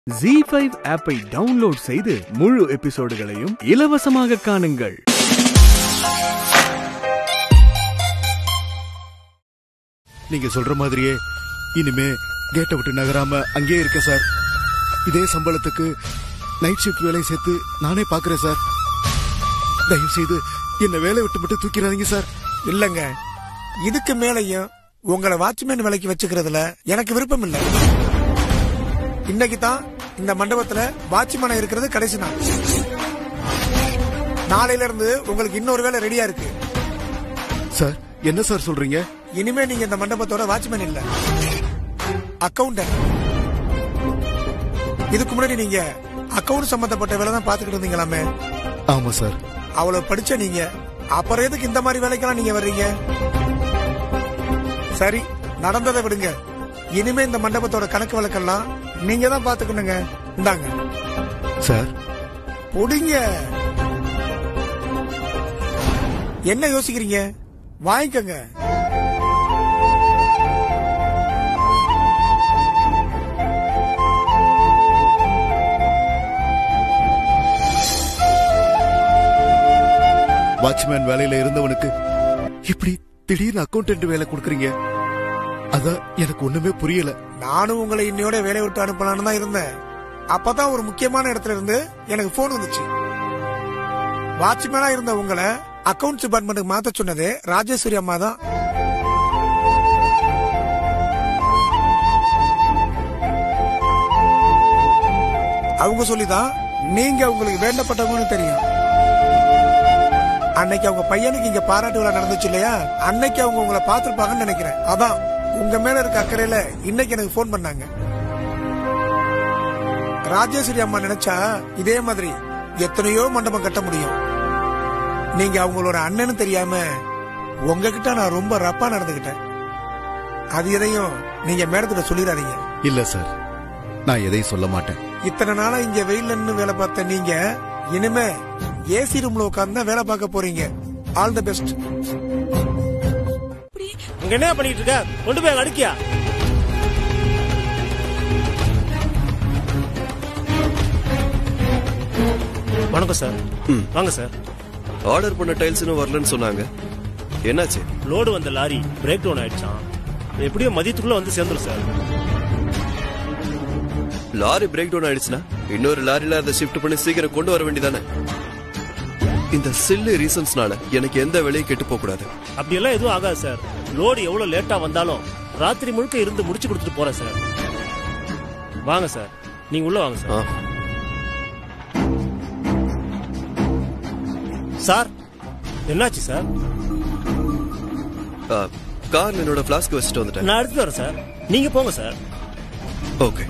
G five ஆப்பை download செய்து முழு எபிசோடுகளையும் இலவசமாக காணுங்கள் நீங்க சொல்ற மாதிரியே இனிமே கேட்டை விட்டு நகராம அங்கேயே இருக்க சார் இதே சம்பளத்துக்கு நைட் ஷிஃப்ட் வேலையை சேர்த்து நானே பாக்குறேன் சார் தயவு செய்து என்ன வேலையை விட்டு மட்டும் தூக்கிறாதீங்க சார் இல்லங்க இதுக்கு மேலையும் உங்களை வாட்ச்மேன் வேலைக்கு வச்சுக்கிறதுல எனக்கு விருப்பம் இல்ல இன்னைக்கு தான் இந்த மண்டபத்துல வாட்ச்மேனா இருக்கிறது கடைசி நாள் நாளையில இருந்து உங்களுக்கு இன்னொரு வேலை ரெடியா இருக்கு சார் என்ன சார் சொல்றீங்க இனிமே நீங்க இந்த மண்டபத்தோட வாட்ச்மேன் இல்ல அக்கவுண்டன்ட் இதுக்கு முன்னாடி நீங்க அக்கவுண்ட் சம்பந்தப்பட்ட வேலை தான் பாத்துக்கிட்டு இருந்தீங்களாமே ஆமா சார் அவ்வளவு படிச்ச நீங்க அப்புறம் எதுக்கு இந்த மாதிரி வேலைக்கெல்லாம் நீங்க வர்றீங்க சரி நடந்ததை விடுங்க இனிமே இந்த மண்டபத்தோட கணக்கு வழக்கெல்லாம் நீங்க தான் பாத்துக்கணுங்க இந்தாங்க சார் புடிங்க என்ன யோசிக்கிறீங்க வாங்கிக்கங்க வாட்ச்மேன் வேலையில இருந்தவனுக்கு இப்படி திடீர்னு அக்கௌண்டன்ட் வேலை கொடுக்குறீங்க அதான் எனக்கு ஒண்ணுமே புரியல நானும் உங்களை இன்னையோட வேலையை விட்டு அனுப்பலான்னு தான் இருந்தேன் அப்பதான் ஒரு முக்கியமான இடத்துல இருந்து எனக்கு போன் வந்துச்சு வாட்ச்மேனா இருந்த உங்களை அக்கவுண்ட்ஸ் டிபார்ட்மெண்ட்டுக்கு மாத்த சொன்னது ராஜேஸ்வரி அம்மா தான் அவங்க சொல்லிதான் நீங்க உங்களுக்கு வேண்டப்பட்டவங்கன்னு தெரியும் அன்னைக்கு அவங்க பையனுக்கு இங்க பாராட்டு விழா நடந்துச்சு இல்லையா அன்னைக்கு அவங்க உங்களை பார்த்திருப்பாங்கன்னு நினைக்கிறேன் அதான் உங்க மேல இருக்க அக்கறையில இன்னைக்கு எனக்கு ஃபோன் பண்ணாங்க ராஜேஸ்வரி அம்மா நினைச்சா இதே மாதிரி எத்தனையோ மண்டபம் கட்ட முடியும் நீங்க அவங்களோட அண்ணன்னு தெரியாம உங்ககிட்ட நான் ரொம்ப ரப்பா நடந்துகிட்டேன் அது எதையும் நீங்க மேடத்துல சொல்லிடாதீங்க இல்ல சார் நான் எதையும் சொல்ல மாட்டேன் இத்தனை நாளா இங்க வெயில்ல நின்னு வேலை பார்த்த நீங்க இனிமே ஏசி ரூம்ல உட்கார்ந்து தான் வேலை பார்க்க போறீங்க ஆல் தி பெஸ்ட் அங்க என்ன பண்ணிட்டு இருக்க கொண்டு போய் அங்க அடுக்கியா வணக்கம் சார் வாங்க சார் ஆர்டர் பண்ண டைல்ஸ் இன்னும் வரலன்னு சொன்னாங்க என்னாச்சு லோடு வந்த லாரி பிரேக் டவுன் ஆயிடுச்சான் எப்படியோ மதியத்துக்குள்ள வந்து சேர்ந்துரும் சார் லாரி பிரேக் டவுன் ஆயிடுச்சுன்னா இன்னொரு லாரில அதை ஷிஃப்ட் பண்ணி சீக்கிரம் கொண்டு வர வேண்டியதானே இந்த சில்லு ரீசன்ஸ்னால எனக்கு எந்த வேலையும் கெட்டு போக கூடாது அப்படியெல்லாம் எதுவும் ஆகாது சார் லோடு எவ்வளவு லேட்டா வந்தாலும் ராத்திரி முழுக்க இருந்து முடிச்சு கொடுத்துட்டு போறேன் சார் வாங்க சார் நீங்க உள்ள வாங்க சார் ஆ, சார் என்னாச்சு சார் ஆ, கார்ல என்னோட பிளாஸ்க் வச்சுட்டு வந்துட்டேன் நான் எடுத்துட்டு வரேன் சார் நீங்க போங்க சார் ஓகே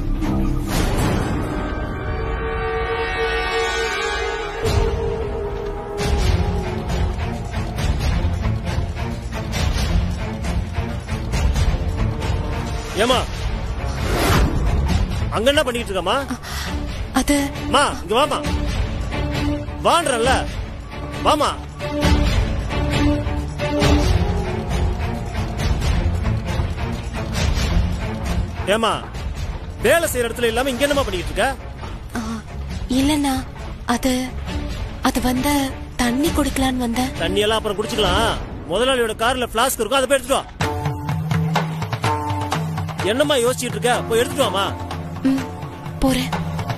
ஏமா அங்க என்ன பண்ணிட்டு இருக்கமா அது மா இங்க வாமா வான்றல்ல வாமா ஏமா வேலை செய்யற இடத்துல இல்லாம இங்க என்னமா பண்ணிட்டு இருக்க ஆ, இல்லண்ணா அது அது வந்து தண்ணி குடிக்கலான்னு வந்தேன் தண்ணி எல்லாம் அப்புறம் குடிச்சுக்கலாம் முதலாளியோட கார்ல பிளாஸ்க் இருக்கும் அதை போய் எடுத்துட்டு வா என்னம்மா யோசிச்சுட்டு இருக்க போய் எடுத்துட்டு வாமா ம், போறேன்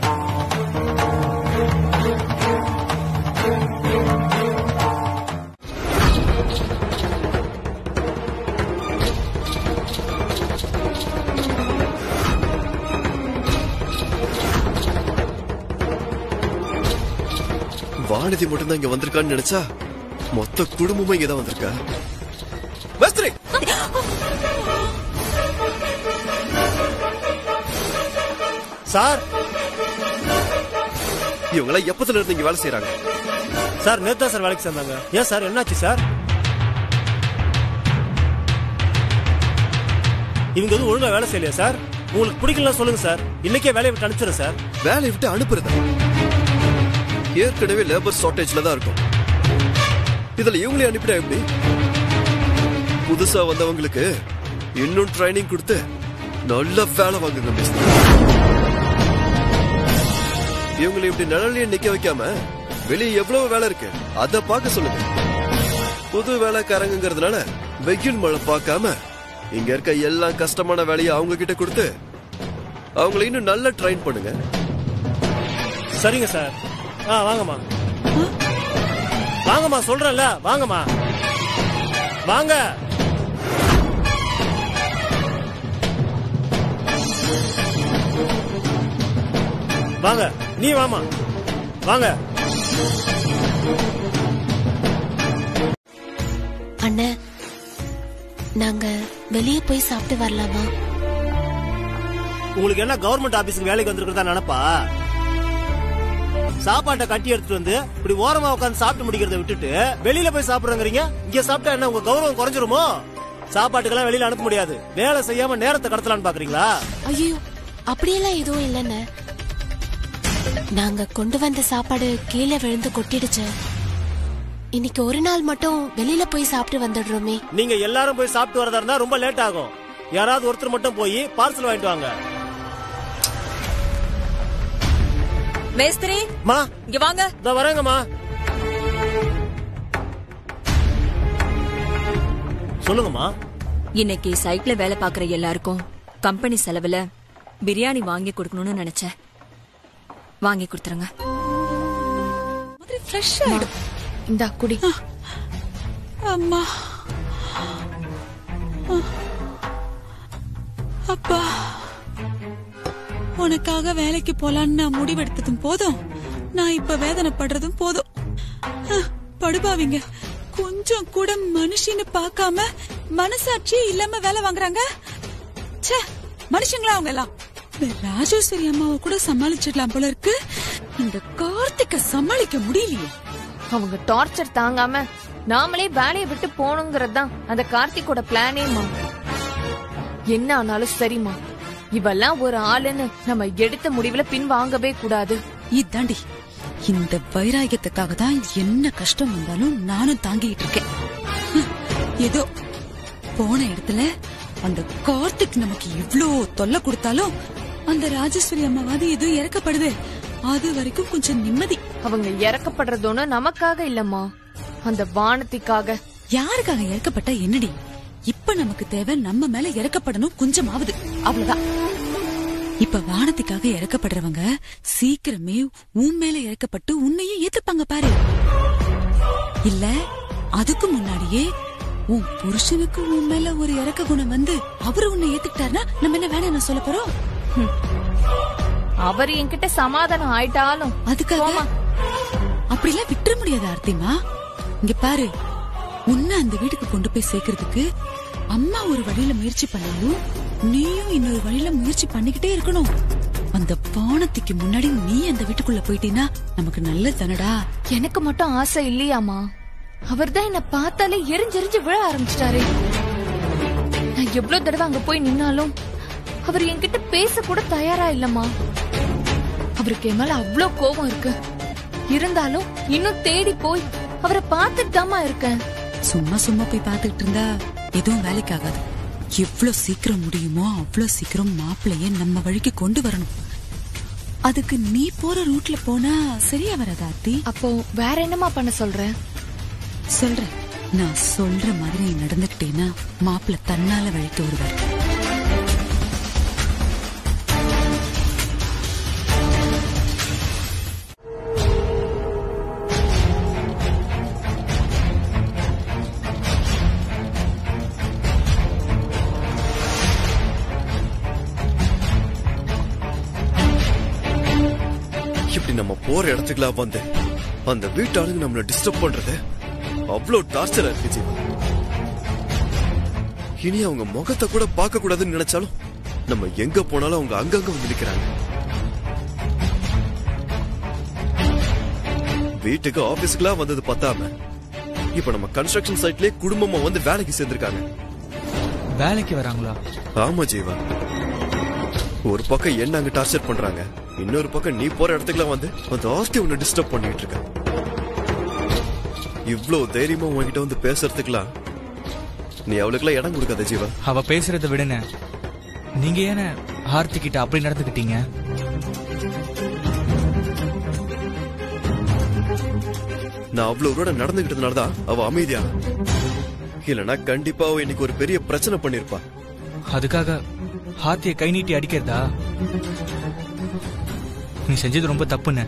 வானதி மட்டும் தான் இங்க வந்திருக்கான்னு நினைச்சா மொத்த குடும்பமும் இங்க தான் வந்திருக்கா மேஸ்திரி சார் இவங்க எப்பத்துல இருந்து இங்க வேலை செய்யறாங்க சார் நேத்தா சார் வேலைக்கு சேர்ந்தாங்க ஏன் சார் என்னாச்சு சார் இவங்க எதுவும் ஒழுங்கா வேலை செய்யலையா சார் உங்களுக்கு பிடிக்கல சொல்லுங்க சார் இன்னைக்கே வேலையை விட்டு அனுப்பிச்சிடுறேன் சார் வேலையை விட்டு அனுப்புறதா ஏற்கனவே லேபர் ஷார்டேஜ்ல தான் இருக்கும் இதுல இவங்களே அனுப்பிட்டா எப்படி புதுசா வந்தவங்களுக்கு இன்னும் ட்ரைனிங் கொடுத்து நல்ல வேலை வாங்குங்க மிஸ் இவங்களை இப்படி நிழலையே நிக்க வைக்காம வெளியே எவ்வளவு வேலை இருக்கு அத பார்க்க சொல்லுங்க புது வேலைக்காரங்கிறதுனால வெயில் மழை பார்க்காம இங்க இருக்க எல்லா கஷ்டமான வேலையை அவங்க கிட்ட கொடுத்து அவங்களை இன்னும் நல்லா ட்ரைன் பண்ணுங்க சரிங்க சார் ஆ வாங்கம்மா வாங்கம்மா சொல்றேன்ல வாங்கம்மா வாங்க வாங்க நீ வாமா வாங்க அண்ணே நாங்க வெளியே போய் சாப்பிட்டு வரலாமா உங்களுக்கு என்ன கவர்மெண்ட் ஆபீஸ்க்கு வேலைக்கு வந்திருக்கிறதா நினைப்பா சாப்பாட்டை கட்டி எடுத்துட்டு வந்து இப்படி ஓரமா உட்கார்ந்து சாப்பிட்டு முடிக்கிறத விட்டுட்டு வெளியில போய் சாப்பிடுறீங்க இங்க சாப்பிட்டா என்ன உங்க கௌரவம் குறைஞ்சிருமோ சாப்பாட்டுக்கெல்லாம் வெளியில அனுப்ப முடியாது வேலை செய்யாம நேரத்தை கடத்தலாம்னு பாக்குறீங்களா ஐயோ அப்படியெல்லாம் எதுவும் இல்லைண்ணே நாங்க கொண்டு வந்த சாப்பாடு கீழே விழுந்து கொட்டிடுச்சு இன்னைக்கு ஒரு நாள் மட்டும் வெளியில போய் சாப்பிட்டு வந்துடுறோமே நீங்க எல்லாரும் போய் சாப்பிட்டு வரதா இருந்தா ரொம்ப லேட் ஆகும் யாராவது ஒருத்தர் மட்டும் போய் பார்சல் வாங்கிட்டு வாங்க மேஸ்திரி மா இங்க வாங்க இதோ வரேங்கம்மா சொல்லுங்கம்மா இன்னைக்கு சைட்ல வேலை பாக்குற எல்லாருக்கும் கம்பெனி செலவுல பிரியாணி வாங்கி கொடுக்கணும்னு நினைச்சேன் வாங்கி கொடுத்துருங்க ஃப்ரெஷ் ஆயிடும் இந்தா குடி அம்மா அப்பா உனக்காக வேலைக்கு போலான்னு நான் முடிவெடுத்ததும் போதும் நான் இப்ப வேதனைப்படுறதும் போதும் அஹ், படுபாவிங்க கொஞ்சம் கூட மனுஷன்னு பார்க்காம மனசாட்சியே இல்லாம வேலை வாங்குறாங்க ச்சே மனுஷங்களா அவங்க எல்லாம் இந்த ராஜேஸ்வரி அம்மாவை கூட சமாளிச்சிடலாம் போல இருக்கு இந்த கார்த்திக்க சமாளிக்க முடியலையே அவங்க டார்ச்சர் தாங்காம நாமளே வேலையை விட்டு போகணுங்கிறது தான் அந்த கார்த்திக்கோட பிளானேமா என்ன ஆனாலும் சரிம்மா இவெல்லாம் ஒரு ஆளுன்னு நம்ம எடுத்த முடிவுல பின் வாங்கவே கூடாது இதாண்டி இந்த வைராகியத்துக்காக தான் என்ன கஷ்டம் வந்தாலும் நானும் தாங்கிட்டு இருக்கேன் ஹம், ஏதோ போன இடத்துல அந்த கார்த்திக் நமக்கு இவ்ளோ தொல்லை கொடுத்தாலும் அந்த ராஜேஸ்வரி அம்மாவாது ஏதோ இறக்கப்படுது அது வரைக்கும் கொஞ்சம் நிம்மதி அவங்க இறக்கப்படுறதோன்னு நமக்காக இல்லம்மா அந்த வானத்திக்காக யாருக்காக இறக்கப்பட்டா என்னடி இப்ப நமக்கு தேவை நம்ம மேல இறக்கப்படணும் கொஞ்சமாவது அவ்வளவுதான் இப்ப வானத்துக்காக இறக்கப்படுறவங்க சீக்கிரமே உன் மேல இறக்கப்பட்டு உன்னையும் ஏத்துப்பாங்க பாரு இல்ல அதுக்கு முன்னாடியே உன் புருஷனுக்கு உன் மேல ஒரு இறக்க குணம் வந்து அவரு உன்னை ஏத்துக்கிட்டாருன்னா நம்ம என்ன வேணாம் சொல்ல போறோம் அவர் என்கிட்ட சமாதானம் ஆயிட்டாலும் அதுக்காக போம்மா. அப்படிலாம் விட்டுற முடியாது ஆர்த்திமா இங்க பாரு உன்னை அந்த வீட்டுக்கு கொண்டு போய் சேர்க்கறதுக்கு அம்மா ஒரு வழியில முயற்சி பண்ணாலும் நீயும் இன்னொரு வழியில முயற்சி பண்ணிக்கிட்டே இருக்கணும் அந்த பானத்துக்கு முன்னாடி நீ அந்த வீட்டுக்குள்ள போயிட்டீன்னா நமக்கு நல்லது தானடா எனக்கு மட்டும் ஆசை இல்லையாமா அவர்தான் என்ன பார்த்தாலே எரிஞ்செரிஞ்சு விழ ஆரம்பிச்சிட்டாரு நான் எவ்வளவு தடவை அங்க போய் நின்னாலும் அவர் என்கிட்ட பேச கூட தயாரா இல்லம்மா அவருக்கு என் மேல அவ்ளோ கோபம் இருக்கு இருந்தாலும் இன்னும் தேடி போய் அவரை பார்த்துட்டு தாமா இருக்கேன் சும்மா சும்மா போய் பாத்துக்கிட்டு இருந்தா எதுவும் வேலைக்கு ஆகாது எவ்வளவு சீக்கிரம் முடியுமோ அவ்வளவு சீக்கிரம் மாப்பிளைய நம்ம வழிக்கு கொண்டு வரணும் அதுக்கு நீ போற ரூட்ல போனா சரியா வராதா ஆர்த்தி அப்போ வேற என்னமா பண்ண சொல்ற சொல்றேன் நான் சொல்ற மாதிரி நீ நடந்துக்கிட்டேன்னா மாப்பிள்ள தன்னால வழிக்கு வருவார் இப்படி நம்ம போற இடத்துக்குலாம் வந்து அந்த வீட்டாளுங்க நம்மள டிஸ்டர்ப் பண்றது அவ்வளவு டார்ச்சரா இருக்கு ஜீவா இனி அவங்க முகத்தை கூட பார்க்க கூடாதுன்னு நினைச்சாலும் நம்ம எங்க போனாலும் அவங்க அங்கங்க வந்து நிக்கிறாங்க வீட்டுக்கு ஆபீஸ்க்குலாம் வந்தது பத்தாம இப்ப நம்ம கன்ஸ்ட்ரக்ஷன் சைட்லயே குடும்பமா வந்து வேலைக்கு சேர்ந்திருக்காங்க வேலைக்கு வராங்களா ஆமா ஜீவா ஒரு பக்கம் என்ன அங்க டார்ச்சர் பண்றாங்க இன்னொரு பக்கம் நீ போற இடத்துக்குலாம் வந்து அந்த ஆஸ்தி உன்னை டிஸ்டர்ப் பண்ணிட்டு இருக்க இவ்ளோ தைரியமா உன்கிட்ட வந்து பேசுறதுக்குலாம் நீ அவளுக்குலாம் இடம் கொடுக்காத ஜீவா அவ பேசுறத விடுங்க நீங்க ஏன ஆர்த்தி கிட்ட அப்படி நடந்துக்கிட்டீங்க நான் அவ்வளவு கூட நடந்துகிட்டதுனால தான் அவ அமைதியான இல்லனா கண்டிப்பா அவ இன்னைக்கு ஒரு பெரிய பிரச்சனை பண்ணிருப்பா அதுக்காக ஹாத்திய கை நீட்டி அடிக்கிறதா நீ செஞ்சது ரொம்ப தப்புன்னு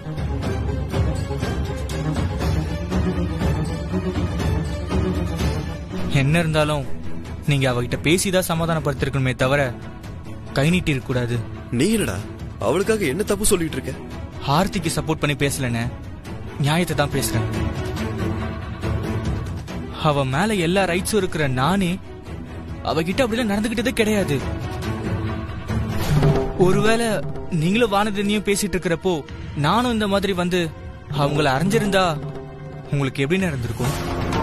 என்ன இருந்தாலும் நீங்க அவகிட்ட பேசிதான் சமாதானப்படுத்திருக்கணுமே தவிர கை நீட்டி இருக்க கூடாது நீ என்னடா அவளுக்காக என்ன தப்பு சொல்லிட்டு இருக்க ஹார்த்திக்கு சப்போர்ட் பண்ணி பேசலன்னு நியாயத்தை தான் பேசுறேன் அவ மேல எல்லா ரைட்ஸும் இருக்கிற நானே அவகிட்ட அப்படிலாம் நடந்துகிட்டதே கிடையாது ஒருவேளை நீங்களும் வானதினியும் பேசிட்டு இருக்கிறப்போ நானும் இந்த மாதிரி வந்து அவங்கள அறிஞ்சிருந்தா உங்களுக்கு எப்படி நடந்திருக்கும்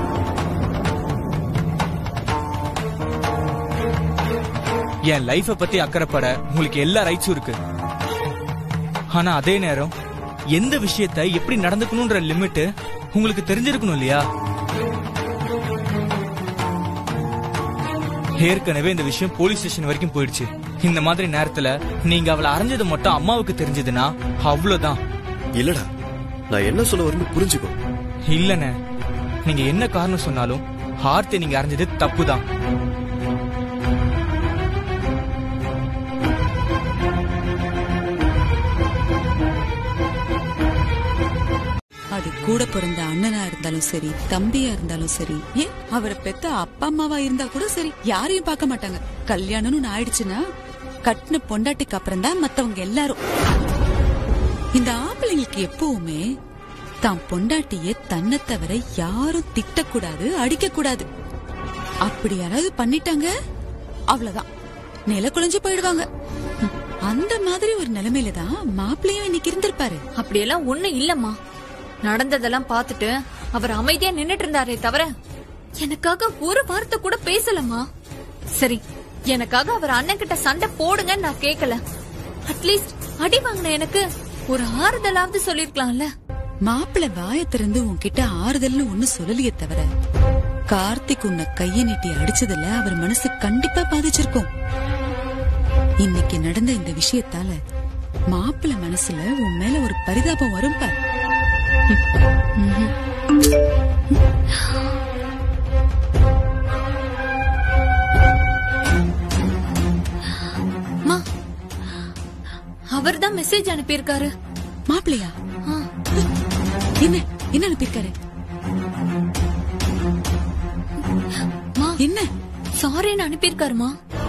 என் லைஃப பத்தி அக்கறைப்பட உங்களுக்கு எல்லா ரைட்ஸும் இருக்கு ஆனா அதே நேரம் எந்த விஷயத்த எப்படி நடந்துக்கணும்ன்ற லிமிட் உங்களுக்கு தெரிஞ்சிருக்கணும் இல்லையா ஏற்கனவே இந்த விஷயம் போலீஸ் ஸ்டேஷன் வரைக்கும் போயிடுச்சு இந்த மாதிரி நேரத்துல நீங்க அவளை அரைஞ்சது மட்டும் அம்மாவுக்கு தெரிஞ்சதுன்னா அவ்வளவுதான் இல்லடா நான் என்ன சொல்ல வரேன்னு புரிஞ்சுக்கோ இல்லனே நீங்க என்ன காரணம் சொன்னாலும் ஹார்த்தை நீங்க அரைஞ்சது தப்புதான் அது கூட பிறந்த அண்ணனா இருந்தாலும் சரி தம்பியா இருந்தாலும் சரி ஏன் அவரை பெத்த அப்பா அம்மாவா இருந்தா கூட சரி யாரையும் பார்க்க மாட்டாங்க கல்யாணம்னு ஒண்ணு ஆயிடுச்சுன்னா கட்டின பொண்டாட்டிக்கு அப்புறம் தான் மத்தவங்க எல்லாரும் இந்த ஆம்பளைங்களுக்கு எப்பவுமே தான் பொண்டாட்டிய தன்னை தவிர யாரும் திட்டக்கூடாது அடிக்க கூடாது அப்படி யாராவது பண்ணிட்டாங்க அவ்வளவுதான் நில குலைஞ்சு போயிடுவாங்க ம், அந்த மாதிரி ஒரு நிலைமையில தான் மாப்பிள்ளையும் இன்னைக்கு இருந்திருப்பாரு அப்படியெல்லாம் ஒண்ணும் இல்லம்மா நடந்ததெல்லாம் பார்த்துட்டு அவர் அமைதியா நின்னுட்டு இருந்தாரே தவிர எனக்காக ஒரு வார்த்தை கூட பேசலம்மா சரி எனக்காக அவர் அண்ணன் கிட்ட சண்டை போடுங்கன்னு நான் கேக்கல அட்லீஸ்ட் அடி வாங்கின எனக்கு ஒரு ஆறுதலாவது சொல்லிருக்கலாம்ல மாப்பிள்ளை வாய திறந்து உன்கிட்ட ஆறுதல்னு ஒண்ணு சொல்லலையே தவிர கார்த்திக் உன்னை கைய நீட்டி அடிச்சதுல அவர் மனசு கண்டிப்பா பாதிச்சிருக்கும் இன்னைக்கு நடந்த இந்த விஷயத்தால மாப்பிள்ளை மனசுல உன் மேல ஒரு பரிதாபம் வரும் பார் அம்மா அவர் தான் மெசேஜ் அனுப்பியிருக்காரு மாப்பிள்ளையா ஆ. என்ன என்ன அனுப்பியிருக்காரு மா என்ன சாரின்னு அனுப்பியிருக்காருமா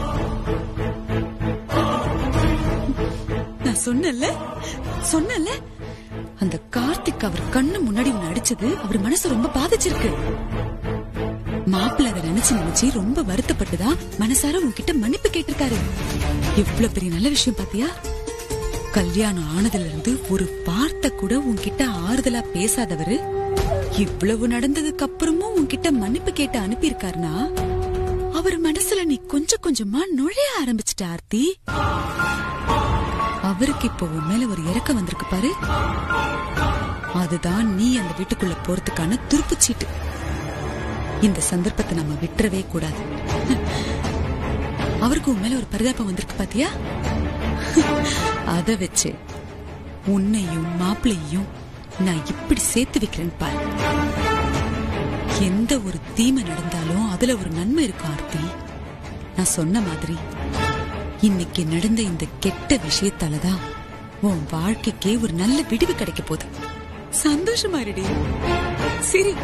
நான் சொன்னல சொன்னல அந்த கார்த்திக் அவர் கண்ணு முன்னாடி உன்னை அடிச்சது அவர் மனசு ரொம்ப பாதிச்சிருக்கு மாப்பிள்ள அதை நினைச்சு நினைச்சு ரொம்ப வருத்தப்பட்டுதான் மனசார உன்கிட்ட மன்னிப்பு கேட்டிருக்காரு எவ்வளவு பெரிய நல்ல விஷயம் பாத்தியா கல்யாணம் ஆனதுல இருந்து ஒரு வார்த்தை கூட உன்கிட்ட ஆறுதலா பேசாதவரு இவ்வளவு நடந்ததுக்கு அப்புறமும் உன்கிட்ட மன்னிப்பு கேட்டு அனுப்பியிருக்காருனா அவர் மனசுல நீ கொஞ்சம் கொஞ்சமா நுழைய ஆரம்பிச்சிட்ட ஆர்த்தி அவருக்கு இப்போ உன் மேல ஒரு இறக்கம் வந்திருக்கு பாரு அதுதான் நீ அந்த வீட்டுக்குள்ள போறதுக்கான துருப்புச்சீட்டு இந்த சந்தர்ப்பத்தை நம்ம விட்டுறவே கூடாது அவருக்கு உன் மேல ஒரு பரிதாபம் வந்திருக்கு பாத்தியா அத வச்சு உன்னையும் மாப்பிள்ளையும் நான் இப்படி சேர்த்து வைக்கிறேன் பாரு எந்த ஒரு தீமை நடந்தாலும் அதுல ஒரு நன்மை இருக்கும் ஆர்த்தி நான் சொன்ன மாதிரி இன்னைக்கு நடந்த இந்த கெட்ட விஷயத்தாலதான் உன் வாழ்க்கைக்கே ஒரு நல்ல விடிவு கிடைக்க போகுது சந்தோஷமா இருடி சரி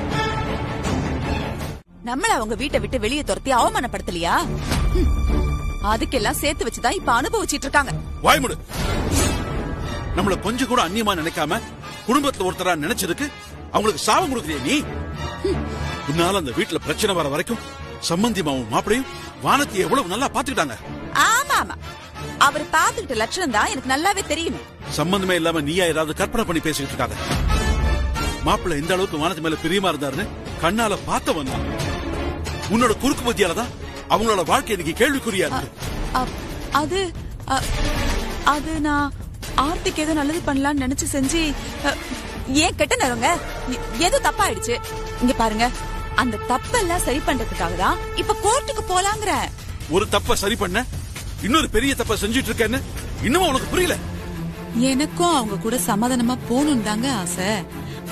நம்மள அவங்க வீட்டை விட்டு வெளியே துரத்தி அவமானப்படுத்தலையா ம். அதுக்கெல்லாம் சேர்த்து வச்சுதான் இப்ப அனுபவிச்சிட்டு இருக்காங்க வாய்முடு நம்மள கொஞ்சம் கூட அந்நியமா நினைக்காம குடும்பத்துல ஒருத்தரா நினைச்சதுக்கு அவங்களுக்கு சாபம் கொடுக்கறிய நீ உன்னால அந்த வீட்டுல பிரச்சனை வர வரைக்கும் சம்பந்தியமாவும் மாப்பிளையும் வானத்தை எவ்வளவு நல்லா பாத்துக்கிட்டாங்க ஆமா ஆமா அவர் பாத்துக்கிட்ட லட்சணம் தான் எனக்கு நல்லாவே தெரியுமே சம்பந்தமே இல்லாம நீயா ஏதாவது கற்பனை பண்ணி பேசிக்கிட்டு இருக்காத மாப்பிள்ளை இந்த அளவுக்கு வானத்து மேல பிரியமா இருந்தாருன்னு கண்ணால பார்த்தவன் தான் உன்னோட குறுக்கு புத்தியால தான் அவங்களோட வாழ்க்கை இன்னைக்கு கேள்விக்குறியா இருக்கு அ- அது அ- அது நான் ஆர்த்திக்கு ஏதோ நல்லது பண்ணலாம்னு நினைச்சு செஞ்சு அ, ஏன் கெட்ட நேரங்க எ- ஏதோ தப்பாயிடுச்சு இங்க பாருங்க அந்த தப்பெல்லாம் சரி பண்றதுக்காக தான் இப்ப கோர்ட்டுக்கு போலாங்கிற ஒரு தப்ப சரி பண்ண இன்னொரு பெரிய தப்ப செஞ்சுட்டு இருக்கேன்னு இன்னும் உனக்கு புரியல எனக்கும் அவங்க கூட சமாதானமா போகணும் தாங்க ஆசை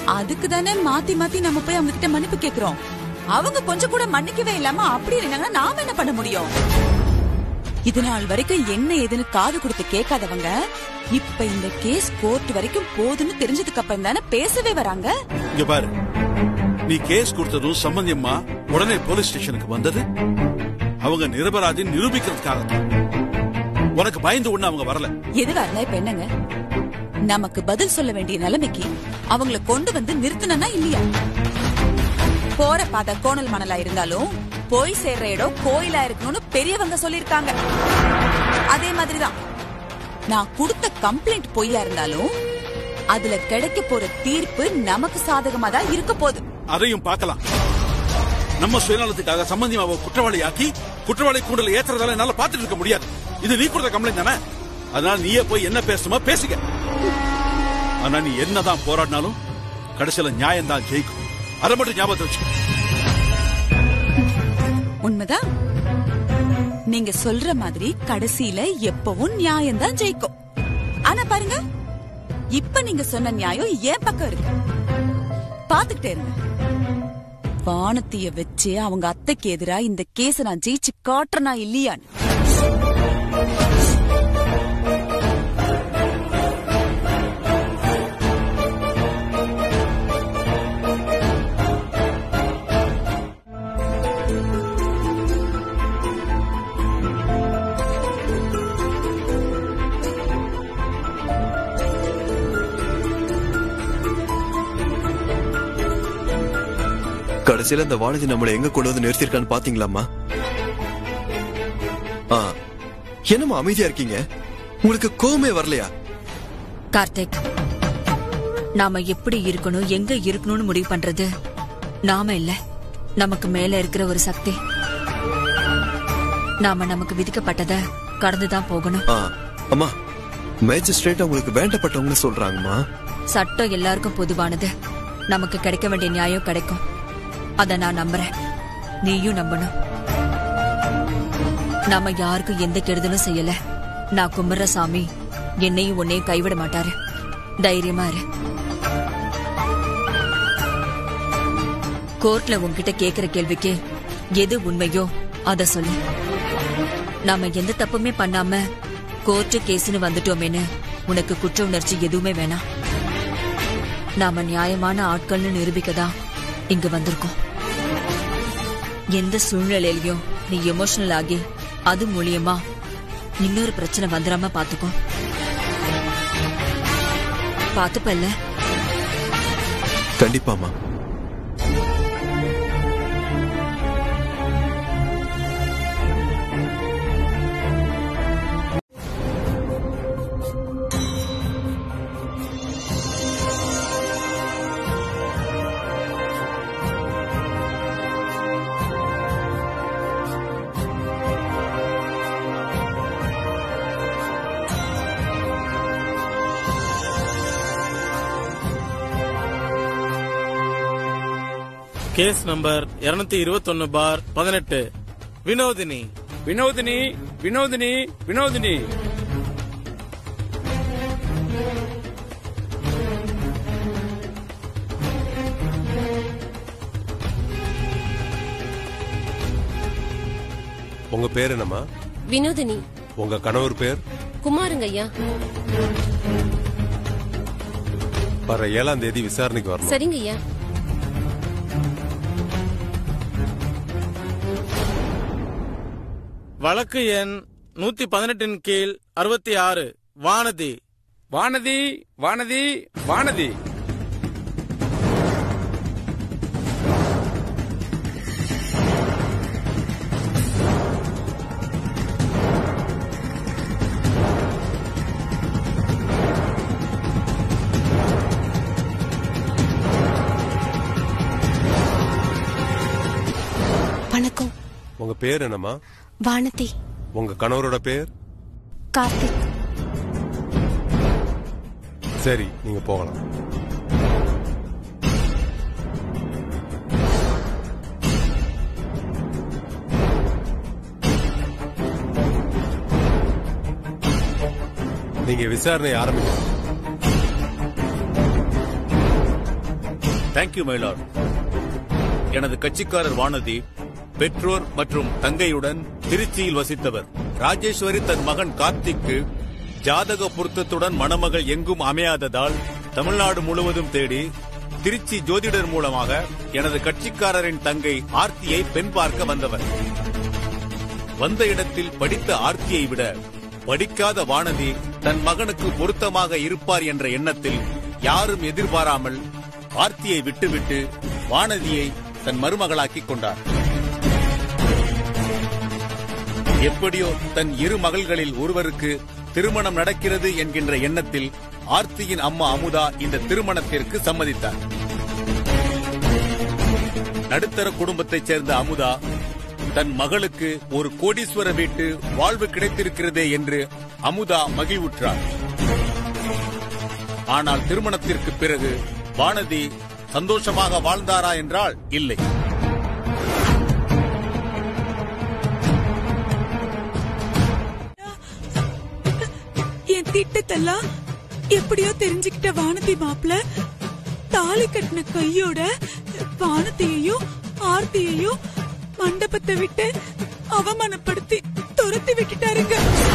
அதுக்கு தானே மாத்தி மாத்தி நம்ம போய் அவங்க கிட்ட மன்னிப்பு கேக்குறோம் அவங்க கொஞ்சம் கூட மன்னிக்கவே இல்லாம அப்படி இருந்தாங்கன்னா நாம என்ன பண்ண முடியும் இது நாள் வரைக்கும் என்ன ஏதுன்னு காது கொடுத்து கேட்காதவங்க இப்ப இந்த கேஸ் கோர்ட் வரைக்கும் போதுன்னு தெரிஞ்சதுக்கு அப்புறம் தானே பேசவே வராங்க இங்க பாரு நீ கேஸ் கொடுத்ததும் சம்பந்தியம்மா உடனே போலீஸ் ஸ்டேஷனுக்கு வந்தது அவங்க நிரபராதி நிரூபிக்கிறதுக்காக தான். உனக்கு பயந்து ஒண்ணு அவங்க வரல எதுவா இருந்தா இப்ப என்னங்க நமக்கு பதில் சொல்ல வேண்டிய நிலைமைக்கு அவங்கள கொண்டு வந்து நிறுத்தணும்னா இல்லையா போற பாதை கோணல் மணலா இருந்தாலும் போய் சேர்ற இடம் கோயிலா இருக்கணும்னு பெரியவங்க சொல்லிருக்காங்க அதே மாதிரிதான் நான் கொடுத்த கம்ப்ளைண்ட் பொய்யா இருந்தாலும் அதுல கிடைக்க போற தீர்ப்பு நமக்கு சாதகமா தான் இருக்க போகுது அதையும் பார்க்கலாம் நம்ம சுயநலத்துக்காக சம்பந்தியமாவை குற்றவாளியாக்கி குற்றவாளி கூண்டல ஏத்துறதால என்னால பாத்துட்டு இருக்க முடியாது இது நீ கொடுத்த கம்ப்ளைண்ட் தானே அதனால நீயே போய் என்ன பேசணுமோ பேசுக ஆனா நீ என்னதான் போராடினாலும் கடைசியில நியாயம் தான் ஜெயிக்கும் அதை மட்டும் ஞாபகத்தை வச்சுக்க உண்மைதான் நீங்க சொல்ற மாதிரி கடைசியில எப்பவும் நியாயம் தான் ஜெயிக்கும் ஆனா பாருங்க இப்ப நீங்க சொன்ன நியாயம் என் பக்கம் இருக்கு பாத்துக்கிட்டே இருங்க வானத்திய வச்சு அவங்க அத்தைக்கு எதிரா இந்த கேஸ நான் ஜெயிச்சு காட்டுறனா இல்லையான்னு கடைசியில இந்த வானதி நம்மளை எங்க கொண்டு வந்து நிறுத்திருக்கான்னு பாத்தீங்களாம்மா ஆ என்னம்மா அமைதியா இருக்கீங்க உங்களுக்கு கோவமே வரலையா கார்த்திக் நாம எப்படி இருக்கணும் எங்க இருக்கணும்னு முடிவு பண்றது நாம இல்ல நமக்கு மேல இருக்கிற ஒரு சக்தி நாம நமக்கு விதிக்கப்பட்டத கடந்துதான் போகணும் ஆ, அம்மா மேஜிஸ்ட்ரேட் உங்களுக்கு வேண்டப்பட்டவங்கன்னு சொல்றாங்கம்மா சட்டம் எல்லாருக்கும் பொதுவானது நமக்கு கிடைக்க வேண்டிய நியாயம் கிடைக்கும் அத நான் நம்புறேன் நீயும் நம்பணும் நாம யாருக்கும் எந்த கெடுதலும் செய்யல நான் கும்பிடுற சாமி என்னையும் உன்னையும் கைவிட மாட்டாரு தைரியமா இரு கோர்ட்ல உன்கிட்ட கேக்குற கேள்விக்கு எது உண்மையோ அத சொல்லு நாம எந்த தப்புமே பண்ணாம கோர்ட்டு கேஸ்னு வந்துட்டோமேன்னு உனக்கு குற்ற உணர்ச்சி எதுவுமே வேணாம் நாம நியாயமான ஆட்கள்னு நிரூபிக்கதான் இங்க வந்திருக்கோம் எந்த சூழ்நிலையிலயும் நீ எமோஷனல் ஆகி அது மூலியமா இன்னொரு பிரச்சனை வந்துடாம பாத்துக்கோ பாத்துப்பல்ல கண்டிப்பாமா கேஸ் நம்பர் 221 இருபத்தொன்னு பார் பதினெட்டு வினோதினி வினோதினி வினோதினி வினோதினி உங்க பேர் என்னம்மா வினோதினி உங்க கணவர் பேர் குமாருங்க ஐயா வர ஏழாம் தேதி விசாரணைக்கு வரணும் சரிங்க ஐயா வழக்கு எண் நூத்தி பதினெட்டின் கீழ் அறுபத்தி ஆறு வானதி வானதி வானதி வானதி வணக்கம் உங்க பேர் என்னம்மா வானதி உங்க கணவரோட பேர் கார்த்திக் சரி நீங்க போகலாம் நீங்க விசாரணை ஆரம்பிக்கலாம் தேங்க்யூ மயிலார் எனது கட்சிக்காரர் வானதி பெற்றோர் மற்றும் தங்கையுடன் திருச்சியில் வசித்தவர் ராஜேஸ்வரி தன் மகன் கார்த்திக்கு ஜாதக பொருத்தத்துடன் மணமகள் எங்கும் அமையாததால் தமிழ்நாடு முழுவதும் தேடி திருச்சி ஜோதிடர் மூலமாக எனது கட்சிக்காரரின் தங்கை ஆர்த்தியை பெண் பார்க்க வந்தவர் வந்த இடத்தில் படித்த ஆர்த்தியை விட படிக்காத வானதி தன் மகனுக்கு பொருத்தமாக இருப்பார் என்ற எண்ணத்தில் யாரும் எதிர்பாராமல் ஆர்த்தியை விட்டுவிட்டு வானதியை தன் மருமகளாக்கிக் கொண்டார் எப்படியோ தன் இரு மகள்களில் ஒருவருக்கு திருமணம் நடக்கிறது என்கின்ற எண்ணத்தில் ஆர்த்தியின் அம்மா அமுதா இந்த திருமணத்திற்கு சம்மதித்தார் நடுத்தர குடும்பத்தைச் சேர்ந்த அமுதா தன் மகளுக்கு ஒரு கோடீஸ்வர வீட்டு வாழ்வு கிடைத்திருக்கிறதே என்று அமுதா மகிழ்வுற்றார் ஆனால் திருமணத்திற்கு பிறகு வானதி சந்தோஷமாக வாழ்ந்தாரா என்றால் இல்லை என் திட்டத்தெல்லாம் எப்படியோ தெரிஞ்சுக்கிட்ட வானதி மாப்பிள தாலி கட்டின கையோட வானத்தையையும் ஆர்த்தியையும் மண்டபத்தை விட்டு அவமானப்படுத்தி துரத்தி விட்டுட்டாருங்க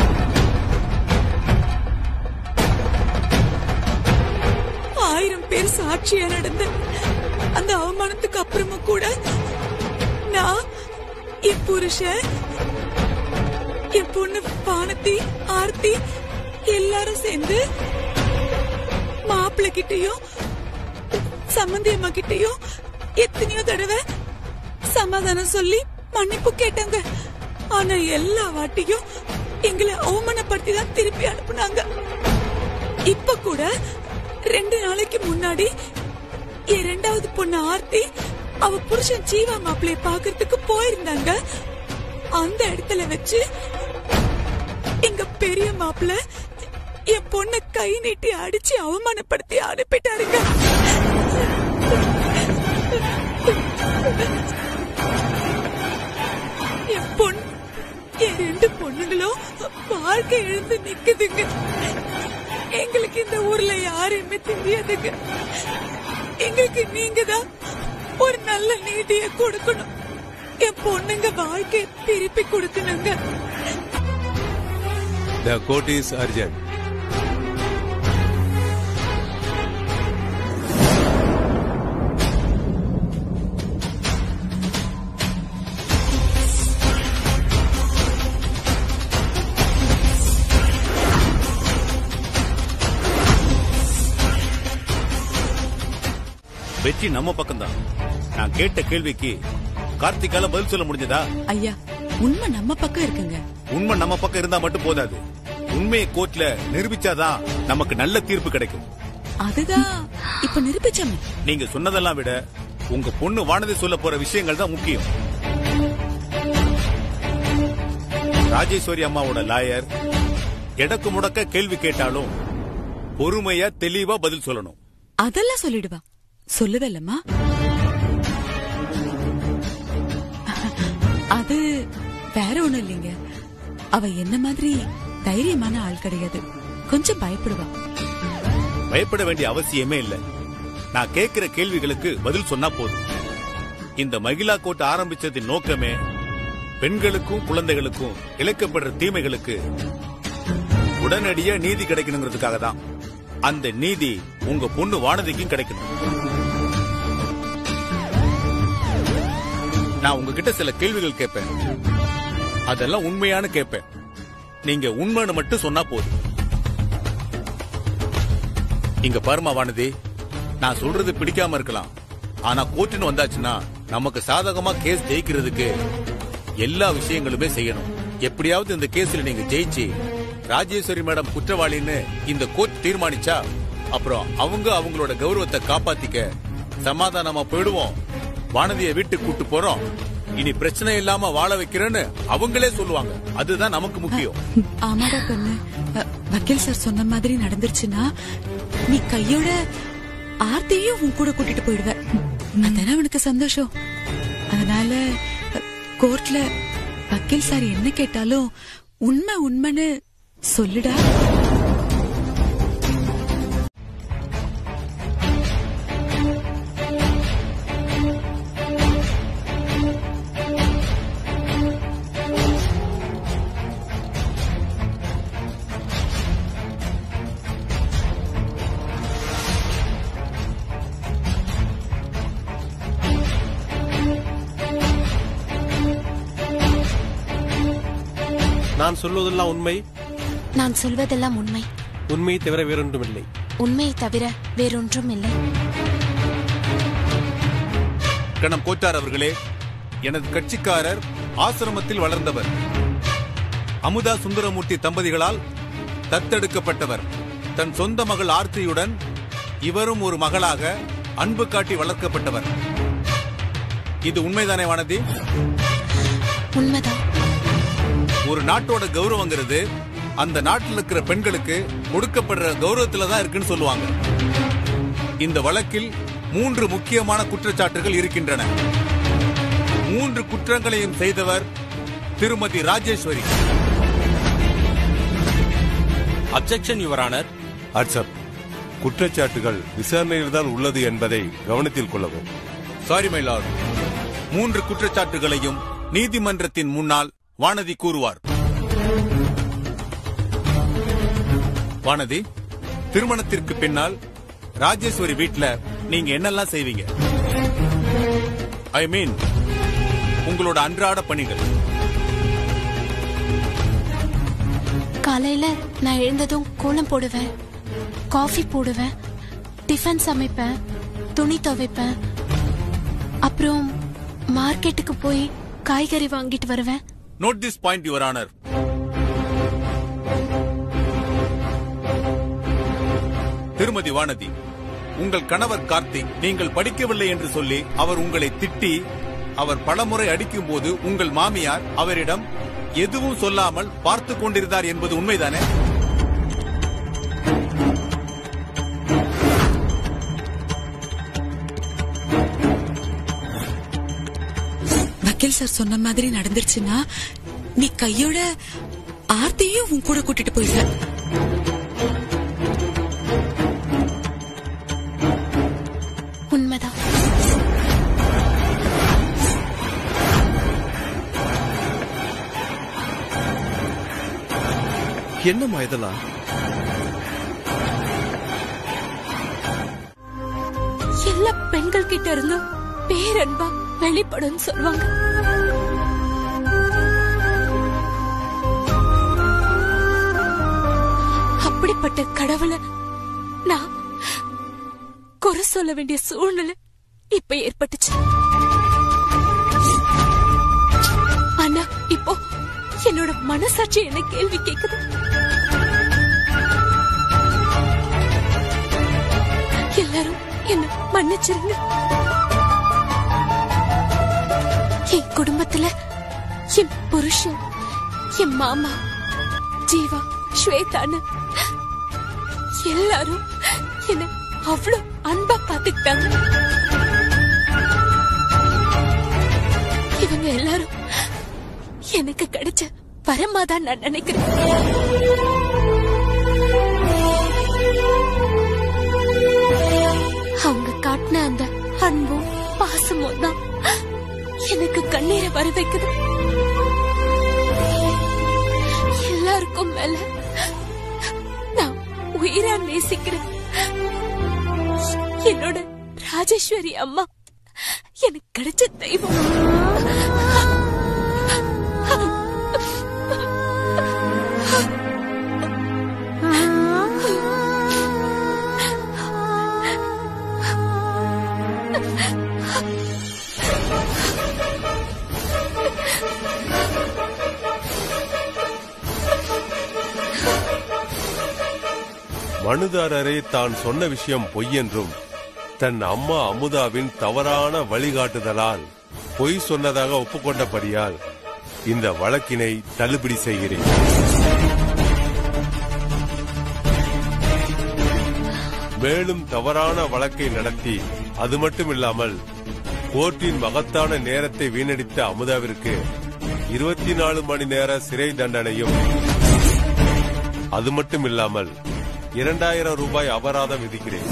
ஆயிரம் பேர் சாட்சியா நடந்த அந்த அவமானத்துக்கு அப்புறமும் கூட நான் என் புருஷன் என் பொண்ணு வானத்தி ஆர்த்தி எல்லாரும் சேர்ந்து மாப்பிள்ளை கிட்டயும் சம்மந்தி அம்மா கிட்டயும் எத்தனையோ தடவை சமாதானம் சொல்லி மன்னிப்பு கேட்டாங்க ஆனா எல்லா வாட்டியும் எங்களை அவமானப்படுத்தி தான் திருப்பி அனுப்புனாங்க இப்ப கூட ரெண்டு நாளைக்கு முன்னாடி என் ரெண்டாவது பொண்ணு ஆர்த்தி அவ புருஷன் ஜீவா மாப்பிளைய பாக்குறதுக்கு போயிருந்தாங்க அந்த இடத்துல வச்சு எங்க பெரிய மாப்பிள்ள என் பொண்ண கை நீட்டி அடிச்சு அவமானப்படுத்தி அனுப்பிட்டாருங்க என் பொண் என் ரெண்டு பொண்ணுங்களும் வாழ்க்கை எழுந்து நிக்குதுங்க எங்களுக்கு இந்த ஊர்ல யாரையுமே தெரியாதுங்க எங்களுக்கு நீங்க தான் ஒரு நல்ல நீதிய கொடுக்கணும் என் பொண்ணுங்க வாழ்க்கை திருப்பி கொடுக்கணுங்க The court is urgent. வெற்றி நம்ம பக்கம்தான் நான் கேட்ட கேள்விக்கு கார்த்திகால பதில் சொல்ல முடிஞ்சதா ஐயா உண்மை நம்ம பக்கம் இருக்குங்க உண்மை நம்ம பக்கம் இருந்தா மட்டும் போதாது உண்மையை கோர்ட்ல நிரூபிச்சாதான் நமக்கு நல்ல தீர்ப்பு கிடைக்கும் அதுதான் இப்ப நிரூபிச்சோமே நீங்க சொன்னதெல்லாம் விட உங்க பொண்ணு வானதி சொல்ல போற விஷயங்கள் தான் முக்கியம் ராஜேஸ்வரி அம்மாவோட லாயர் எடக்கு முடக்க கேள்வி கேட்டாலும் பொறுமையா தெளிவா பதில் சொல்லணும் அதெல்லாம் சொல்லிடுவா சொல்லுவல்லம்மா அது வேற ஒண்ணும் இல்லைங்க அவ என்ன மாதிரி தைரியமான ஆள் கிடையாது கொஞ்சம் பயப்படுவா பயப்பட வேண்டிய அவசியமே இல்ல நான் கேட்கிற கேள்விகளுக்கு பதில் சொன்னா போதும் இந்த மகிழா கோட் ஆரம்பிச்சதின் நோக்கமே பெண்களுக்கும் குழந்தைகளுக்கும் இழைக்கப்படுற தீமைகளுக்கு உடனடியா நீதி கிடைக்கணுங்கிறதுக்காக தான் அந்த நீதி உங்க பொண்ணு வானதிக்கும் கிடைக்கணும் நான் உங்ககிட்ட சில கேள்விகள் கேட்பேன் அதெல்லாம் உண்மையானு கேட்பேன் நீங்க உண்மைன்னு மட்டும் சொன்னா போதும் இங்க பாருமா வானதி நான் சொல்றது பிடிக்காம இருக்கலாம் ஆனா கோர்ட்டுன்னு வந்தாச்சுன்னா நமக்கு சாதகமா கேஸ் ஜெயிக்கிறதுக்கு எல்லா விஷயங்களுமே செய்யணும் எப்படியாவது இந்த கேஸ்ல நீங்க ஜெயிச்சு ராஜேஸ்வரி மேடம் குற்றவாளின்னு இந்த கோர்ட் தீர்மானிச்சா அப்புறம் அவங்க அவங்களோட கௌரவத்தை காப்பாத்திக்க சமாதானமா போயிடுவோம் வானதியை வீட்டுக்கு கூட்டு போறோம் இனி பிரச்சனை இல்லாம வாழ வைக்கிறேன்னு அவங்களே சொல்லுவாங்க அதுதான் நமக்கு முக்கியம் ஆமாடா பொண்ணு அ, வக்கீல் சார் சொன்ன மாதிரி நடந்துருச்சுன்னா நீ கையோட ஆர்த்தியும் உன் கூட கூட்டிட்டு போயிடுவ அதானே உனக்கு சந்தோஷம் அதனால அ, கோர்ட்ல வக்கீல் சார் என்ன கேட்டாலும் உண்மை உண்மைன்னு சொல்லுடா நான் சொல்வதெல்லாம் உண்மை நான் சொல்வதெல்லாம் உண்மை உண்மையை தவிர வேறொன்றுமில்லை உண்மையை தவிர வேறொன்றும் இல்லை கணம் கோட்டார் அவர்களே எனது கட்சிக்காரர் ஆசிரமத்தில் வளர்ந்தவர் அமுதா சுந்தரமூர்த்தி தம்பதிகளால் தத்தெடுக்கப்பட்டவர் தன் சொந்த மகள் ஆர்த்தியுடன் இவரும் ஒரு மகளாக அன்பு காட்டி வளர்க்கப்பட்டவர் இது உண்மைதானே வானதி உண்மைதான் ஒரு நாட்டோட கௌரவங்கிறது அந்த நாட்டில் இருக்கிற பெண்களுக்கு கொடுக்கப்படுற கௌரவத்துல தான் இருக்குன்னு சொல்லுவாங்க இந்த வழக்கில் மூன்று முக்கியமான குற்றச்சாட்டுகள் இருக்கின்றன மூன்று குற்றங்களையும் செய்தவர் திருமதி Rajeshwari objection your honour accept குற்றச்சாட்டுகள் விசாரணையில் தான் உள்ளது என்பதை கவனத்தில் கொள்ளவும் சாரி மை லார்ட் மூன்று குற்றச்சாட்டுகளையும் நீதிமன்றத்தின் முன்னால் வானதி கூறுவார் வானதி திருமணத்திற்கு பின்னால் ராஜேஸ்வரி வீட்ல நீங்க என்னெல்லாம் செய்வீங்க ஐ மீன் உங்களோட அன்றாட பணிகள் காலையில நான் எழுந்ததும் கோலம் போடுவேன் காஃபி போடுவேன் டிஃபன் சமைப்பேன் துணி துவைப்பேன் அப்புறம் மார்க்கெட்டுக்கு போய் காய்கறி வாங்கிட்டு வருவேன் note this point your honour திருமதி வானதி உங்கள் கணவர் கார்த்திக் நீங்கள் படிக்கவில்லை என்று சொல்லி அவர் உங்களை திட்டி அவர் பலமுறை அடிக்கும் போது உங்கள் மாமியார் அவரிடம் எதுவும் சொல்லாமல் பார்த்து கொண்டிருந்தார் என்பது உண்மைதானே வக்கீல் சார் சொன்ன மாதிரி நடந்துருச்சுன்னா நீ கையோட ஆர்த்தியும் உன் கூட கூட்டிட்டு போயிடுவ உண்மைதான் என்னம்மா இதெல்லாம் எல்லா பெண்கள் கிட்ட இருந்தும் பேரன்பா வெளிப்படும் சொல்லுவாங்க அப்படிப்பட்ட கடவுளை நான் குறை சொல்ல வேண்டிய சூழ்நிலை இப்ப ஏற்பட்டுச்சு ஆனா இப்போ என்னோட மனசாட்சி என்ன கேள்வி கேக்குது எல்லாரும் என்ன மன்னிச்சிருங்க என் குடும்பத்துல என் புருஷன் என் மாமா ஜீவா ஸ்வேதான்னு எல்லாரும் என்ன அவ்வளவு அன்பா பாத்துக்கிட்டாங்க இவங்க எல்லாரும் எனக்கு கிடைச்ச வரமாதான் நான் நினைக்கிறேன் அவங்க காட்டின அந்த அன்பும் பாசமும் தான் எனக்கு கண்ணீரை வர வைக்குது எல்லாருக்கும் மேல நான் உயிரா நேசிக்கிறேன் என்னோட ராஜேஸ்வரி அம்மா எனக்கு கிடைச்ச தெய்வம் மனுதாரரே தான் சொன்ன விஷயம் பொய் என்றும் தன் அம்மா அமுதாவின் தவறான வழிகாட்டுதலால் பொய் சொன்னதாக ஒப்புக்கொண்டபடியால் இந்த வழக்கினை தள்ளுபடி செய்கிறேன் மேலும் தவறான வழக்கை நடத்தி அது மட்டுமில்லாமல் கோர்ட்டின் மகத்தான நேரத்தை வீணடித்த அமுதாவிற்கு இருபத்தி நாலு மணி நேர சிறை தண்டனையும் அது மட்டுமில்லாமல் இரண்டாயிரம் ரூபாய் அபராதம் விதிக்கிறேன்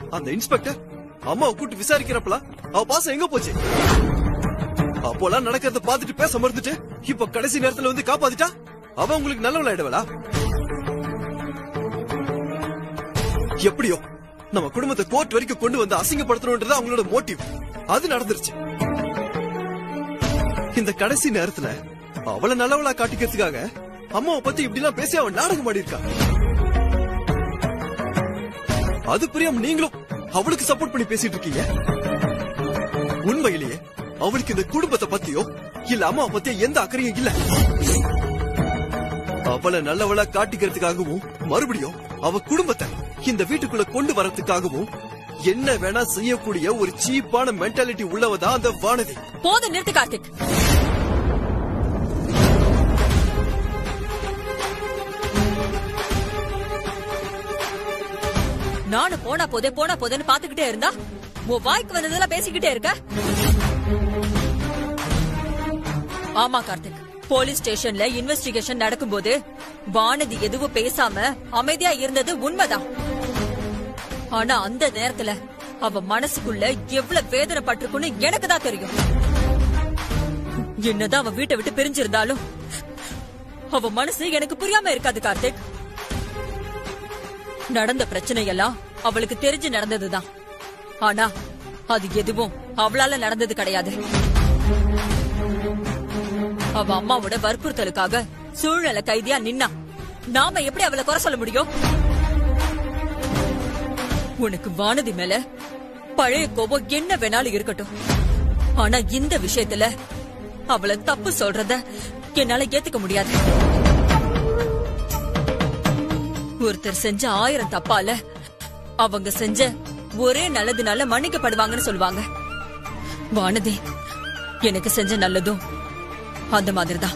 அந்த இன்ஸ்பெக்டர் அம்மாவை கூட்டு விசாரிக்கிறப்பலாம் அவ பாசம் எங்க போச்சு அப்போலாம் நடக்கிறத பார்த்துட்டு பேச மறுத்துட்டு இப்ப கடைசி நேரத்துல வந்து காப்பாத்திட்டா அவ உங்களுக்கு நல்லவள ஆயிடுவலா எப்படியோ நம்ம குடும்பத்தை கோர்ட் வரைக்கும் கொண்டு வந்து அசிங்கப்படுத்தணும்ன்றது அவங்களோட மோட்டிவ் அது நடந்துருச்சு இந்த கடைசி நேரத்துல அவளை நல்லவளா காட்டிக்கிறதுக்காக அம்மாவை பத்தி இப்படி எல்லாம் பேசி அவன் நாடகம் ஆடி இருக்கா அது புரியாம நீங்களும் அவளுக்கு சப்போர்ட் பண்ணி பேசிட்டு இருக்கீங்க உண்மையிலேயே அவளுக்கு இந்த குடும்பத்தை பத்தியோ இல்ல அம்மாவை பத்தியோ எந்த அக்கறையும் இல்ல அவளை நல்லவளா காட்டிக்கிறதுக்காகவும் மறுபடியும் அவ குடும்பத்தை இந்த வீட்டுக்குள்ள கொண்டு வரதுக்காகவும் என்ன வேணா செய்யக்கூடிய ஒரு சீப்பான மென்டாலிட்டி உள்ளவதான் அந்த வானதி போதும் நிறுத்து கார்த்திக் நானும் போனா போதே போனா போதேன்னு பாத்துக்கிட்டே இருந்தா உன் வாய்க்கு வந்ததெல்லாம் பேசிக்கிட்டே இருக்க ஆமா கார்த்திக் போலீஸ் ஸ்டேஷன்ல இன்வெஸ்டிகேஷன் நடக்கும்போது வானதி எதுவும் பேசாம அமைதியா இருந்தது உண்மைதான் ஆனா அந்த நேரத்துல அவ மனசுக்குள்ள எவ்வளவு வேதனை பட்டிருக்குன்னு எனக்கு தான் தெரியும் என்னதான் அவ வீட்டை விட்டு பிரிஞ்சிருந்தாலும் அவ மனசு எனக்கு புரியாம இருக்காது கார்த்திக் நடந்த பிரச்சனை எல்லாம் அவளுக்கு தெரிஞ்சு நடந்ததுதான் ஆனா அது எதுவும் அவளால நடந்தது கிடையாது அவ அம்மாவோட வற்புறுத்தலுக்காக சூழ்நிலை கைதியா நின்னா நாம எப்படி அவளை குறை சொல்ல முடியும் உனக்கு வானதி மேல பழைய கோபம் என்ன வேணாலும் இருக்கட்டும் ஆனா இந்த விஷயத்துல அவளை தப்பு சொல்றத என்னால ஏத்துக்க முடியாது ஒருத்தர் செஞ்ச ஆயிரம் தப்பால அவங்க செஞ்ச ஒரே நல்லதுனால மன்னிக்கப்படுவாங்கன்னு சொல்லுவாங்க வானதி எனக்கு செஞ்ச நல்லதும் அந்த மாதிரிதான்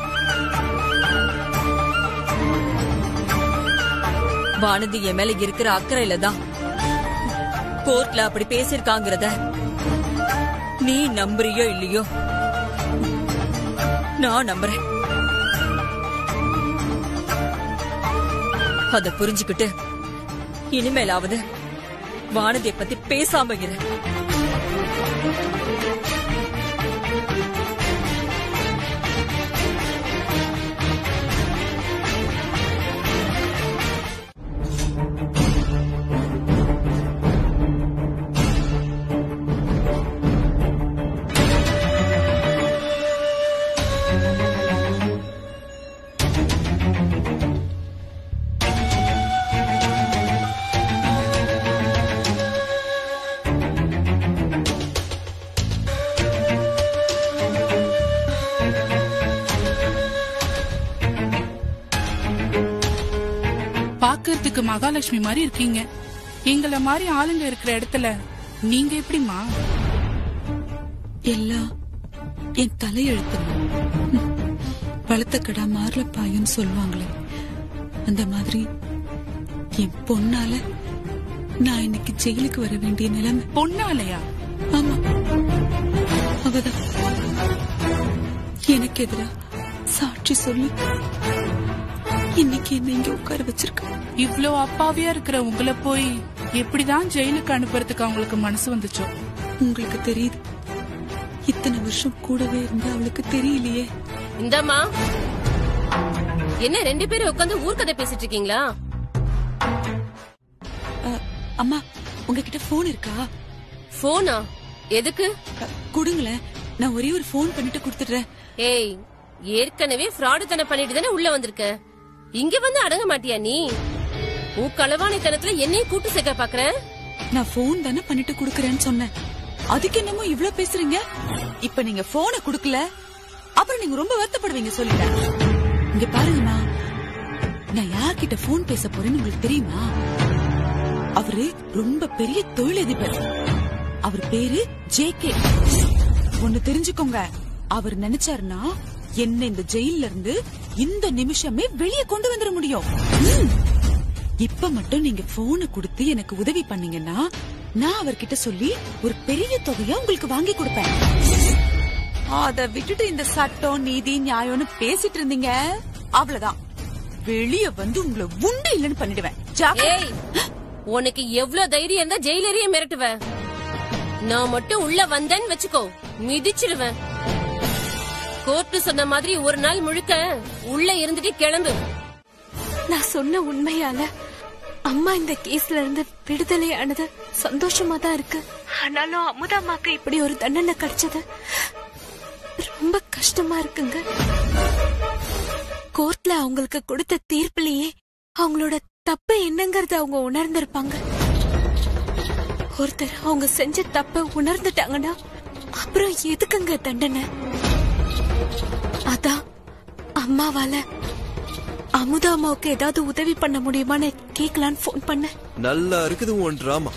வானதி என் மேல இருக்கிற அக்கறையில தான் கோர்ட்ல அப்படி பேசிருக்காங்கிறத நீ நம்புறியோ இல்லையோ நான் நம்புறேன் அத புரிஞ்சுக்கிட்டு இனிமேலாவது வானதியை பத்தி பேசாம இரு பாக்குறதுக்கு மகாலட்சுமி மாதிரி இருக்கீங்க எங்கள மாதிரி ஆளுங்க இருக்கிற இடத்துல நீங்க எப்படிமா எல்லாம் என் தலையெழுத்து வளர்த்த கடா மாறல பாயுன்னு சொல்லுவாங்களே அந்த மாதிரி என் பொண்ணால நான் இன்னைக்கு ஜெயிலுக்கு வர வேண்டிய நிலைமை பொண்ணாலையா ஆமா அவதான் எனக்கு எதிரா சாட்சி சொல்லி இன்னைக்கு என்ன இங்க உட்கார வச்சிருக்க இவ்ளோ அப்பாவியா இருக்கிற உங்களை போய் எப்படிதான் ஜெயிலுக்கு அனுப்புறதுக்கு அவங்களுக்கு மனசு வந்துச்சோ உங்களுக்கு தெரியுது இத்தனை வருஷம் கூடவே இருந்து அவளுக்கு தெரியலையே இந்தாம்மா என்ன ரெண்டு பேரும் உட்காந்து ஊர்க்கதை பேசிட்டு இருக்கீங்களா அம்மா உங்ககிட்ட போன் இருக்கா போனா எதுக்கு கொடுங்களேன் நான் ஒரே ஒரு போன் பண்ணிட்டு கொடுத்துடுறேன் ஏய் ஏற்கனவே ஃப்ராடு தனம் பண்ணிட்டு தானே உள்ள வந்திருக்க இங்க வந்து அடங்க மாட்டியா நீ உன் களவாணித்தனத்துல என்னையும் கூட்டு சேர்க்க பாக்குற நான் போன் தானே பண்ணிட்டு குடுக்கறேன்னு சொன்னேன் அதுக்கு என்னமோ இவ்ளோ பேசுறீங்க இப்ப நீங்க போனை குடுக்கல அப்புறம் நீங்க ரொம்ப வருத்தப்படுவீங்க சொல்லிட்டேன் இங்க பாருங்கம்மா நான் யார்கிட்ட போன் பேச போறேன்னு உங்களுக்கு தெரியுமா அவரு ரொம்ப பெரிய தொழிலதிபர் அவர் பேரு ஜே கே ஒண்ணு தெரிஞ்சுக்கோங்க அவர் நினைச்சாருன்னா என்ன இந்த ஜெயில இருந்து இந்த நிமிஷமே வெளியே கொண்டு வந்துட முடியும் ம். இப்ப மட்டும் நீங்க போனை கொடுத்து எனக்கு உதவி பண்ணீங்கன்னா நான் அவர்கிட்ட சொல்லி ஒரு பெரிய தொகையா உங்களுக்கு வாங்கி கொடுப்பேன் அத விட்டுட்டு இந்த சட்டம் நீதி நியாயம்னு பேசிட்டு இருந்தீங்க அவ்வளவுதான் வெளிய வந்து உங்களை உண்டு இல்லைன்னு பண்ணிடுவேன் ஜாக்கிரதை. ஏய் உனக்கு எவ்வளவு தைரியம் இருந்தா ஜெயிலரையே மிரட்டுவ நான் மட்டும் உள்ள வந்தேன்னு வச்சுக்கோ மிதிச்சிடுவேன் கோர்ட்டு சொன்ன மாதிரி ஒரு நாள் முழுக்க உள்ள இருந்துட்டு கிளம்பு நான் சொன்ன உண்மையால அம்மா இந்த கேஸ்ல இருந்து விடுதலை ஆனது சந்தோஷமா தான் இருக்கு ஆனாலும் அமுதாமாக்கு இப்படி ஒரு தண்டனை கிடைச்சது ரொம்ப கஷ்டமா இருக்குங்க கோர்ட்ல அவங்களுக்கு கொடுத்த தீர்ப்புலயே அவங்களோட தப்பு என்னங்கறத அவங்க உணர்ந்திருப்பாங்க ஒருத்தர் அவங்க செஞ்ச தப்ப உணர்ந்துட்டாங்கன்னா அப்புறம் எதுக்குங்க தண்டனை அதான் அம்மாவால அமுதா அம்மாவுக்கு ஏதாவது உதவி பண்ண முடியுமான்னு கேட்கலான்னு ஃபோன் பண்ணேன் நல்லா இருக்குது உன் டிராமா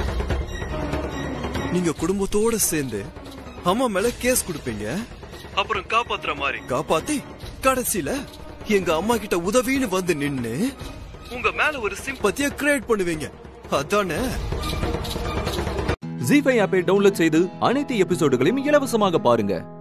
நீங்க குடும்பத்தோட சேர்ந்து அம்மா மேல கேஸ் கொடுப்பீங்க அப்புறம் காப்பாத்துற மாதிரி காப்பாத்தி கடைசியில எங்க அம்மா கிட்ட உதவின்னு வந்து நின்னு உங்க மேல ஒரு சிம்பத்திய கிரியேட் பண்ணுவீங்க அதானே ஜி ஃபைவ் ஆப்பை டவுன்லோட் செய்து அனைத்து எபிசோடுகளையும் இலவசமாக பாருங்க